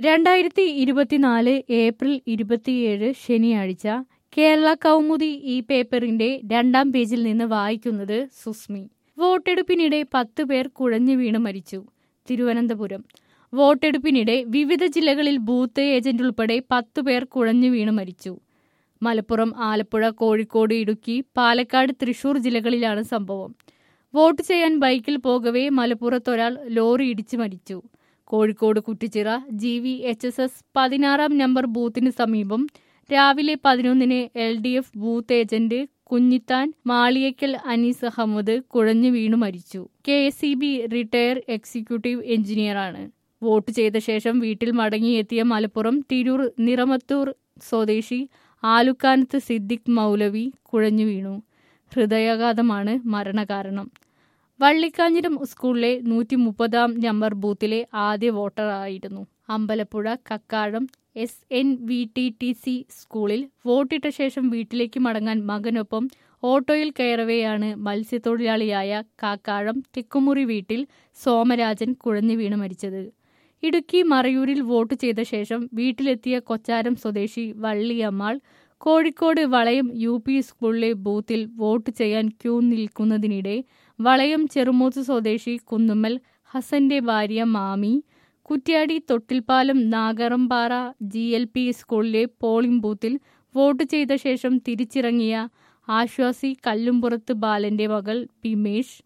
രണ്ടായിരത്തി ഇരുപത്തിനാല് ഏപ്രിൽ ഇരുപത്തിയേഴ് ശനിയാഴ്ച കേരള കൗമുദി ഈ പേപ്പറിന്റെ രണ്ടാം പേജിൽ നിന്ന് വായിക്കുന്നത് സുസ്മി വോട്ടെടുപ്പിനിടെ പത്ത് പേർ കുഴഞ്ഞു വീണ് മരിച്ചു തിരുവനന്തപുരം വോട്ടെടുപ്പിനിടെ വിവിധ ജില്ലകളിൽ ബൂത്ത് ഏജന്റ് ഉൾപ്പെടെ പത്തു പേർ കുഴഞ്ഞു വീണ് മരിച്ചു മലപ്പുറം ആലപ്പുഴ കോഴിക്കോട് ഇടുക്കി പാലക്കാട് തൃശൂർ ജില്ലകളിലാണ് സംഭവം വോട്ട് ചെയ്യാൻ ബൈക്കിൽ പോകവേ മലപ്പുറത്തൊരാൾ ലോറി ഇടിച്ച് മരിച്ചു Kozhikode Kuttichira G V H S S പതിനാറാം നമ്പർ ബൂത്തിന് സമീപം രാവിലെ പതിനൊന്നിന് L D F booth agent Kunhithan Maliyakkal Anees Ahammed കുഴഞ്ഞു വീണു മരിച്ചു K S C B retire executive എഞ്ചിനീയറാണ് വോട്ട് ചെയ്ത ശേഷം വീട്ടിൽ മടങ്ങിയെത്തിയ മലപ്പുറം തിരൂർ നിറമത്തൂർ സ്വദേശി ആലുക്കാനത്ത് സിദ്ദിഖ് മൗലവി കുഴഞ്ഞു വീണു ഹൃദയാഘാതമാണ് മരണകാരണം വള്ളിക്കാഞ്ഞിരം സ്കൂളിലെ നൂറ്റി മുപ്പതാം നമ്പർ ബൂത്തിലെ ആദ്യ വോട്ടറായിരുന്നു Ambalappuzha Kakkazham S N V T T C സ്കൂളിൽ വോട്ടിട്ട ശേഷം വീട്ടിലേക്ക് മടങ്ങാൻ മകനൊപ്പം ഓട്ടോയിൽ കയറവെയാണ് മത്സ്യത്തൊഴിലാളിയായ കാക്കാഴം തെക്കുമുറി വീട്ടിൽ സോമരാജൻ കുഴഞ്ഞു വീണ് മരിച്ചത് ഇടുക്കി മറയൂരിൽ വോട്ട് ചെയ്ത ശേഷം വീട്ടിലെത്തിയ കൊച്ചാരം സ്വദേശി വള്ളിയമ്മാൾ കോഴിക്കോട് വളയം യു പി സ്കൂളിലെ ബൂത്തിൽ വോട്ട് ചെയ്യാൻ ക്യൂ നിൽക്കുന്നതിനിടെ വളയം ചെറുമൂത്ത് സ്വദേശി കുന്നുമ്മൽ ഹസന്റെ ഭാര്യ Mami Kuttiady Thottilpalam Nagarampara G L P സ്കൂളിലെ പോളിംഗ് ബൂത്തിൽ വോട്ട് ചെയ്ത ശേഷം തിരിച്ചിറങ്ങിയ ആശ്വാസി കല്ലുംപുറത്ത് ബാലന്റെ മകൾ പിമേഷ്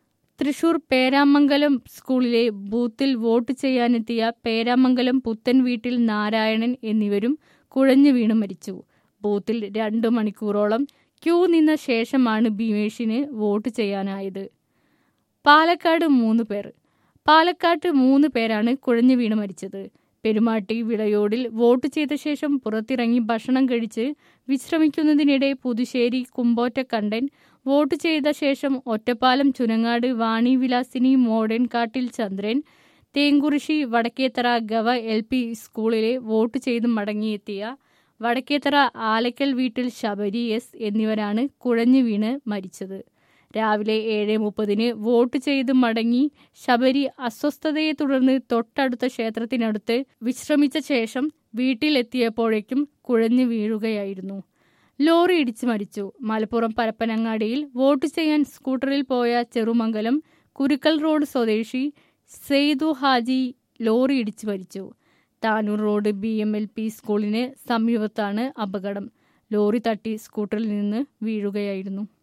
തൃശൂർ പേരാമംഗലം സ്കൂളിലെ ബൂത്തിൽ വോട്ട് ചെയ്യാനെത്തിയ പേരാമംഗലം പുത്തൻ വീട്ടിൽ നാരായണൻ എന്നിവരും കുഴഞ്ഞു വീണ് മരിച്ചു ബൂത്തിൽ രണ്ടു മണിക്കൂറോളം ക്യൂ നിന്ന ശേഷമാണ് ബിമേഷിന് വോട്ട് ചെയ്യാനായത് പാലക്കാട് മൂന്ന് പേർ പാലക്കാട്ട് മൂന്ന് പേരാണ് കുഴഞ്ഞു വീണ് മരിച്ചത് പെരുമാട്ടി വിളയോടിൽ വോട്ട് ചെയ്ത ശേഷം പുറത്തിറങ്ങി ഭക്ഷണം കഴിച്ച് വിശ്രമിക്കുന്നതിനിടെ പുതുശ്ശേരി കുമ്പോറ്റക്കണ്ടൻ വോട്ട് ചെയ്ത ശേഷം ഒറ്റപ്പാലം ചുനങ്ങാട് വാണി വിലാസിനി മോഡേൺ കാട്ടിൽ ചന്ദ്രൻ തേങ്കുറിശി വടക്കേത്തറ ഗവ എൽ പി സ്കൂളിലെ വോട്ട് ചെയ്ത് മടങ്ങിയെത്തിയ വടക്കേത്തറ ആലക്കൽ വീട്ടിൽ ശബരി എസ് എന്നിവരാണ് കുഴഞ്ഞു വീണ് മരിച്ചത് രാവിലെ ഏഴ് മുപ്പതിന് വോട്ട് ചെയ്ത് മടങ്ങി ശബരി അസ്വസ്ഥതയെ തുടർന്ന് തൊട്ടടുത്ത ക്ഷേത്രത്തിനടുത്ത് വിശ്രമിച്ച ശേഷം വീട്ടിലെത്തിയപ്പോഴേക്കും കുഴഞ്ഞു വീഴുകയായിരുന്നു ലോറി ഇടിച്ചു മരിച്ചു മലപ്പുറം പരപ്പനങ്ങാടിയിൽ വോട്ട് ചെയ്യാൻ സ്കൂട്ടറിൽ പോയ ചെറുമംഗലം കുരുക്കൽ റോഡ് സ്വദേശി സെയ്ദു ഹാജി ലോറി ഇടിച്ചു മരിച്ചു Tanur road B M L P സ്കൂളിന് സമീപത്താണ് അപകടം ലോറി തട്ടി സ്കൂട്ടറിൽ നിന്ന് വീഴുകയായിരുന്നു